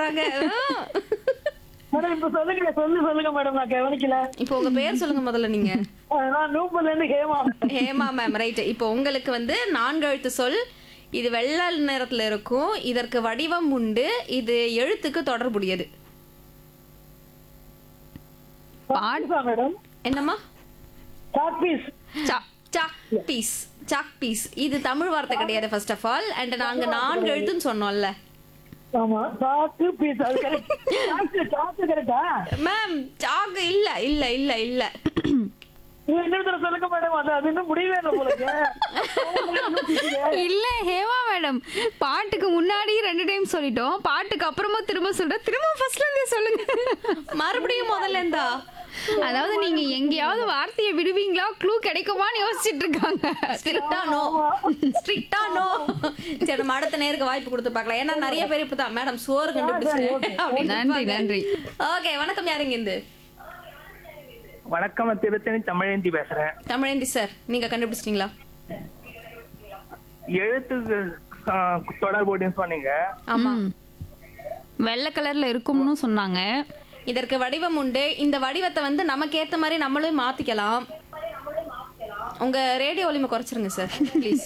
சொல்றாங்க ஆ. மேடம் இப்ப சொல்லுங்க சொல்லு சொல்லுங்க மேடம் நான் கவனிக்கல இப்போ உங்க பேர் சொல்லுங்க முதல்ல நீங்க அஹ் நான் நூம்பல்ல இருந்து ஹேமா ஹேமா மேம் ரைட் இப்போ உங்களுக்கு வந்து நான்கு எழுத்து சொல் இது வெள்ளை நிறத்துல இருக்கும் இதற்கு வடிவம் உண்டு இது எழுத்துக்கு தொடர்புடையது பாட்டுதா மேடம் என்னம்மா chalk piece chalk piece chalk piece இது தமிழ் வார்த்தை கிடையாது ஃபர்ஸ்ட் ஆஃப் ஆல் அண்ட் நாங்க நான்கு எழுத்துன்னு சொன்னோம்ல ஆமா சாக்கு பீஸ் அது கரெக்ட் சாக்கு சாக்கு கரெக்டா மேம் சாக்கு இல்ல இல்ல இல்ல இல்ல நீங்க இன்னொரு தடவை சொல்லுங்க மேடம் அது அது இன்னும் முடியவே இல்லை போலக்கு இல்ல ஹேமா மேடம் பாட்டுக்கு முன்னாடி ரெண்டு டைம் சொல்லிட்டோம் பாட்டுக்கு அப்புறமா திரும்ப சொல்றேன் திரும்ப ஃபர்ஸ்ட்ல இருந்தே சொல்லுங்க மறுபடியும் முதல்ல இருந்தா அதாவது நீங்க எங்கேயாவது வார்த்தையை விடுவீங்களா க்ளூ கிடைக்குமான்னு யோசிச்சுட்டு இருக்காங்க ஸ்ட்ரிக்டா நோ ஸ்ட்ரிக்டா நோ சரி நம்ம அடுத்த நேருக்கு வாய்ப்பு கொடுத்து பார்க்கலாம் ஏன்னா நிறைய பேர் இப்பதான் மேடம் சோறு கண்டுபிடிச்சு நன்றி நன்றி ஓகே வணக்கம் யாருங்க இருந்து வணக்கம் நான் திருத்தணி தமிழேந்தி பேசுறேன் தமிழேந்தி சார் நீங்க கண்டுபிடிச்சிட்டீங்களா எழுத்து ஆஹ், தொடர்புடையன்னு சொன்னீங்க ஆமா ம். வெள்ளை கலர்ல இருக்கும்னு சொன்னாங்க இதற்கு வடிவம் உண்டு இந்த வடிவத்தை வந்து நமக்கு ஏத்த மாதிரி நம்மளே மாத்திக்கலாம் உங்க ரேடியோ ஒலிமை குறைச்சிருங்க சார் ப்ளீஸ்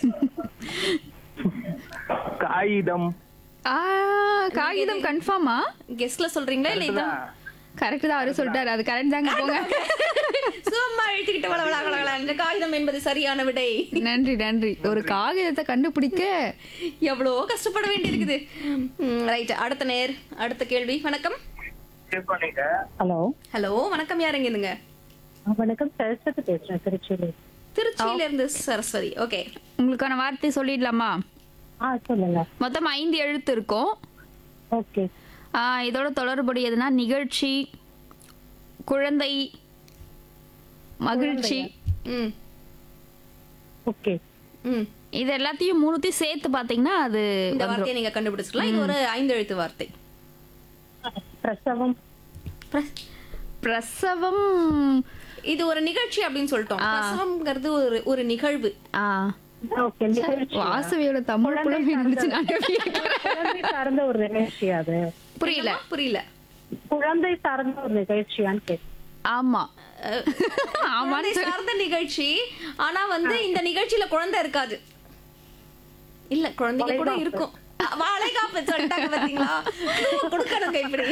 காகிதம் ஆ காகிதம் கன்ஃபார்மா கெஸ்ட்ல சொல்றீங்களா இல்ல இதான் கரெக்ட் தான் அவரு சொல்லிட்டாரு அது கரெக்ட் தாங்க போங்க சும்மா எழுத்துக்கிட்டு வளவளாங்களா இந்த காகிதம் என்பது சரியான விடை நன்றி நன்றி ஒரு காகிதத்தை கண்டுபிடிக்க எவ்வளோ கஷ்டப்பட வேண்டியிருக்குது ரைட் அடுத்த நேர் அடுத்த கேள்வி வணக்கம் இது சொன்னீங்க ஹலோ ஹலோ வணக்கம் யாருங்க இருந்துங்க வணக்கம் சரஸ்வதி பேசுறேன் திருச்சியில திருச்சியில இருந்து சரஸ்வதி ஓகே உங்களுக்கான வார்த்தை சொல்லிடலாமா ஆ சொல்லுங்க மொத்தம் ஐந்து எழுத்து இருக்கும் ஓகே ஆ, இதோட தொடர்புடையதுன்னா நிகழ்ச்சி குழந்தை மகிழ்ச்சி ம் ஓகே ம் இது எல்லாத்தையும் மூணுத்தையும் சேர்த்து பாத்தீங்கன்னா அது இந்த வார்த்தையை நீங்க கண்டுபிடிச்சிக்கலாம் இது ஒரு ஐந்து எழுத்து வார்த்தை பிரசவம் பிர- பிரசவம் இது ஒரு நிகழ்ச்சி அப்படின்னு சொல்லிட்டோம் பிரசவம்ங்கிறது ஒரு ஒரு நிகழ்வு ஆ ஓகே நிகழ்ச்சி வாசவியோட தமிழ் புலம் இருந்துச்சு நான் கேட்கிறேன். குழந்தை சார்ந்த ஒரு நிகழ்ச்சி அது புரியல என்னம்மா? புரியல குழந்தை சார்ந்த ஒரு நிகழ்ச்சியான்னு கேட்டேன் ஆமா அஹ், ஆமான்னு குழந்தை சார்ந்த நிகழ்ச்சி ஆனா வந்து இந்த நிகழ்ச்சியில குழந்தை இருக்காது இல்ல குழந்தைங்க கூட இருக்கும் அஹ், வளைகாப்பு சொல்லிட்டாங்க பாத்தீங்களா கொடுக்கணுங்க இப்படி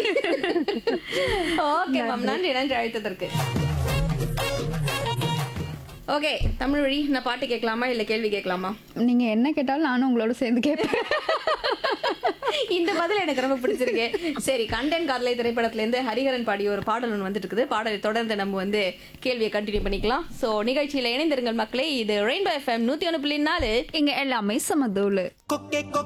ஓகே மேம் நன்றி நன்றி அழைத்ததற்கு ஓகே தமிழ் வழி நான் பாட்டு கேட்கலாமா இல்ல கேள்வி கேட்கலாமா நீங்க என்ன கேட்டாலும் நானும் உங்களோட சேர்ந்து கேட்பேன் இந்த பதில் எனக்கு ரொம்ப பிடிச்சிருக்கு சரி கண்டன் காதலை திரைப்படத்துல இருந்து ஹரிஹரன் பாடிய ஒரு பாடல் ஒன்று வந்துட்டு இருக்குது பாடலை தொடர்ந்து நம்ம வந்து கேள்வியை கண்டினியூ பண்ணிக்கலாம் சோ நிகழ்ச்சியில இணைந்திருங்கள் மக்களே இது ரெயின்போ எஃப்எம் நூத்தி ஒன்று புள்ளி நாலு இங்க எல்லாமே சமதூளு